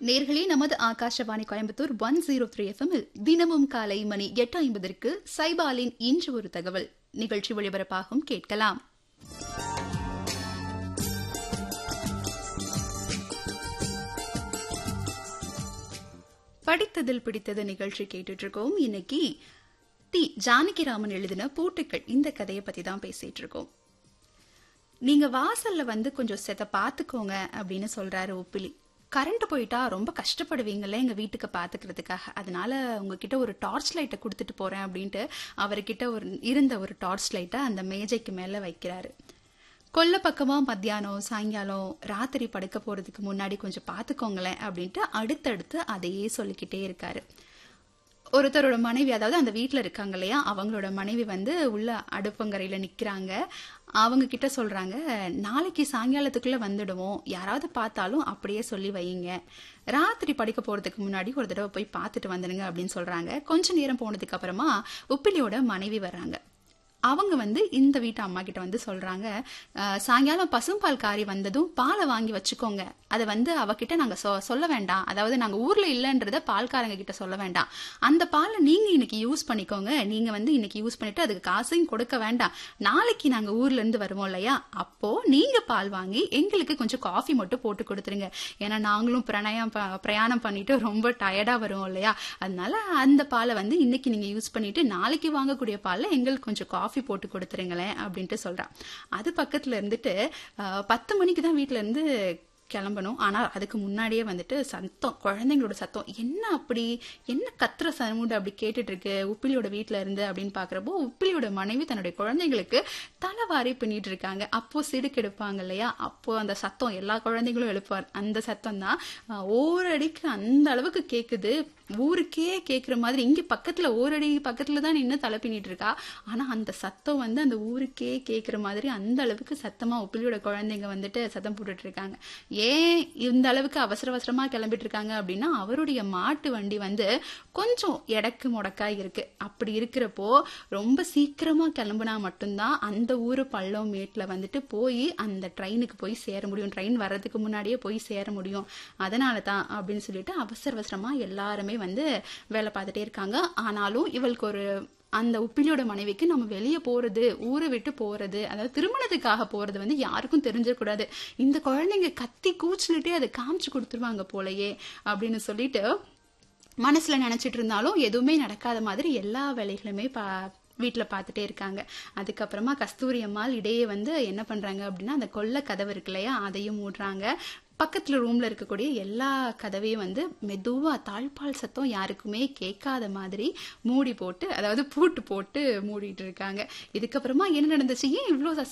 நேர்களே நமது Akashvani Coimbatore one zero three எஃப்எம்மில் தினமும் காலை மணி எட்டு ஐம்பதற்கு சைபாலின் இன்று ஒரு தகவல் நிகழ்ச்சி ஒளிபரப்பாகும் கேட்கலாம் படித்ததில் பிடித்தது நிகழ்ச்சி கேட்டுட்டு இருக்கோம் இன்னைக்கு டி ஜானகிராமன் எழுதின பூட்டுக்கள் இந்த கதையை பத்தி தான் பேசிட்டு இருக்கோம் நீங்க வாசல்ல வந்து கொஞ்சம் செத்த பாத்துக்கோங்க அப்படின்னு சொல்றாரு உப்பிலி கரண்ட் போயிட்டா ரொம்ப கஷ்டப்படுவீங்கல்ல எங்க வீட்டுக்கு பாத்துக்கிறதுக்காக அதனால உங்ககிட்ட ஒரு டார்ச் லைட்டை கொடுத்துட்டு போறேன் அப்படின்ட்டு அவர்கிட்ட ஒரு இருந்த ஒரு டார்ச் லைட்டை அந்த மேஜைக்கு மேல வைக்கிறாரு கொல்ல பக்கமா மத்தியானம் சாயங்காலம் ராத்திரி படுக்க போறதுக்கு முன்னாடி கொஞ்சம் பாத்துக்கோங்களேன் அப்படின்ட்டு அடுத்தடுத்து அதையே சொல்லிக்கிட்டே இருக்காரு ஒருத்தரோட மனைவி அதாவது அந்த வீட்டில் இருக்காங்க இல்லையா அவங்களோட மனைவி வந்து உள்ள அடுப்பங்கரையில நிக்கிறாங்க அவங்க கிட்ட சொல்றாங்க நாளைக்கு சாயங்காலத்துக்குள்ள வந்துடுவோம் யாராவது பார்த்தாலும் அப்படியே சொல்லி வையுங்க ராத்திரி படிக்க போறதுக்கு முன்னாடி ஒரு தடவை போய் பார்த்துட்டு வந்துடுங்க அப்படின்னு சொல்றாங்க கொஞ்ச நேரம் போனதுக்கு அப்புறமா உப்பிலியோட மனைவி வர்றாங்க அவங்க வந்து இந்த வீட்டு அம்மா கிட்ட வந்து சொல்றாங்க "அஹ், சாயங்காலம் பசும்பால் காரி வந்ததும் பாலை வாங்கி வச்சுக்கோங்க அதை வந்து அவகிட்ட நாங்க சொ- சொல்ல வேண்டாம் அதாவது நாங்க ஊர்ல இல்லைன்றத பால்காரங்க கிட்ட சொல்ல வேண்டாம் அந்த பாலை நீங்க இன்னைக்கு யூஸ் பண்ணிக்கோங்க நீங்க வந்து இன்னைக்கு யூஸ் பண்ணிட்டு அதுக்கு காசையும் கொடுக்க வேண்டாம் நாளைக்கு நாங்க ஊர்ல இருந்து வருவோம் இல்லையா அப்போ நீங்க பால் வாங்கி எங்களுக்கு கொஞ்சம் காஃபி மட்டும் போட்டு கொடுத்துருங்க ஏன்னா நாங்களும் பிரணயம் ப- பிரயாணம் பண்ணிட்டு ரொம்ப டயர்டா வருவோம் இல்லையா அதனால அந்த பாலை வந்து இன்னைக்கு நீங்க யூஸ் பண்ணிட்டு நாளைக்கு வாங்கக்கூடிய பால்ல எங்களுக்கு கொஞ்சம் காஃபி போட்டு கொடுத்துருங்களேன் அப்படின்ட்டு சொல்றான் அது பக்கத்துல இருந்துட்டு அஹ், பத்து மணிக்கு தான் வீட்ல இருந்து கிளம்பணும் ஆனா அதுக்கு முன்னாடியே வந்துட்டு சத்தம் குழந்தைங்களோட சத்தம் என்ன அப்படி என்ன கத்துற சவுண்ட் அப்படி கேட்டுட்டு இருக்கு உப்பிலியோட வீட்ல இருந்து அப்படின்னு பாக்குறப்போ உப்பிலியோட மனைவி தன்னுடைய குழந்தைங்களுக்கு தலைவாரி பின்னிட்டு இருக்காங்க அப்போ சிடுக்கு எடுப்பாங்க இல்லையா அப்போ அந்த சத்தம் எல்லா குழந்தைங்களும் எழுப்பார் அந்த சத்தம் தான் அஹ், ஓரடிக்கு அந்த அளவுக்கு கேக்குது ஊருக்கே கேக்குற மாதிரி இங்க பக்கத்துல ஓரடி பக்கத்துல தான் நின்று தலை பின்னிட்டு இருக்கா ஆனா அந்த சத்தம் வந்து அந்த ஊருக்கே கேக்குற மாதிரி அந்த அளவுக்கு சத்தமா உப்பிலியோட குழந்தைங்க வந்துட்டு சத்தம் போட்டுட்டு இருக்காங்க ஏன் இந்த அளவுக்கு அவசர அவசரமா கிளம்பிட்டு இருக்காங்க அப்படின்னா அவருடைய மாட்டு வண்டி வந்து கொஞ்சம் எடக்கு முடக்கா இருக்கு அப்படி இருக்கிறப்போ ரொம்ப சீக்கிரமா கிளம்புனா மட்டும்தான் அந்த ஊரு பள்ளம் மேட்ல வந்துட்டு போய் அந்த ட்ரெயினுக்கு போய் சேர முடியும் ட்ரெயின் வர்றதுக்கு முன்னாடியே போய் சேர முடியும் அதனால தான் அப்படின்னு சொல்லிட்டு அவசர அவசரமா எல்லாருமே வந்து வேலை பார்த்துட்டே இருக்காங்க ஆனாலும் இவளுக்கு ஒரு அந்த உப்பிலியோட மனைவிக்கு நம்ம வெளியே போறது ஊரை விட்டு போறது அதாவது திருமணத்துக்காக போறது வந்து யாருக்கும் தெரிஞ்சிடக்கூடாது இந்த குழந்தைங்க கத்தி கூச்சுனுட்டே அதை காமிச்சு கொடுத்துருவாங்க போலயே அப்படின்னு சொல்லிட்டு மனசுல நினைச்சிட்டு இருந்தாலும் எதுவுமே நடக்காத மாதிரி எல்லா வேலைகளுமே பா வீட்டில் பார்த்துட்டே இருக்காங்க அதுக்கப்புறமா கஸ்தூரி அம்மாள் இடையே வந்து என்ன பண்றாங்க அப்படின்னா அந்த கொல்லை கதவு இருக்கு இல்லையா அதையும் மூடுறாங்க பக்கத்துல ரூம்ல இருக்கக்கூடிய எல்லா கதவையும் வந்து மெதுவா தாழ்பால் சத்தம் யாருக்குமே கேட்காத மாதிரி மூடி போட்டு அதாவது பூட்டு போட்டு மூடிட்டு இருக்காங்க இதுக்கப்புறமா என்ன நடந்துச்சு ஏன் இவ்வளோ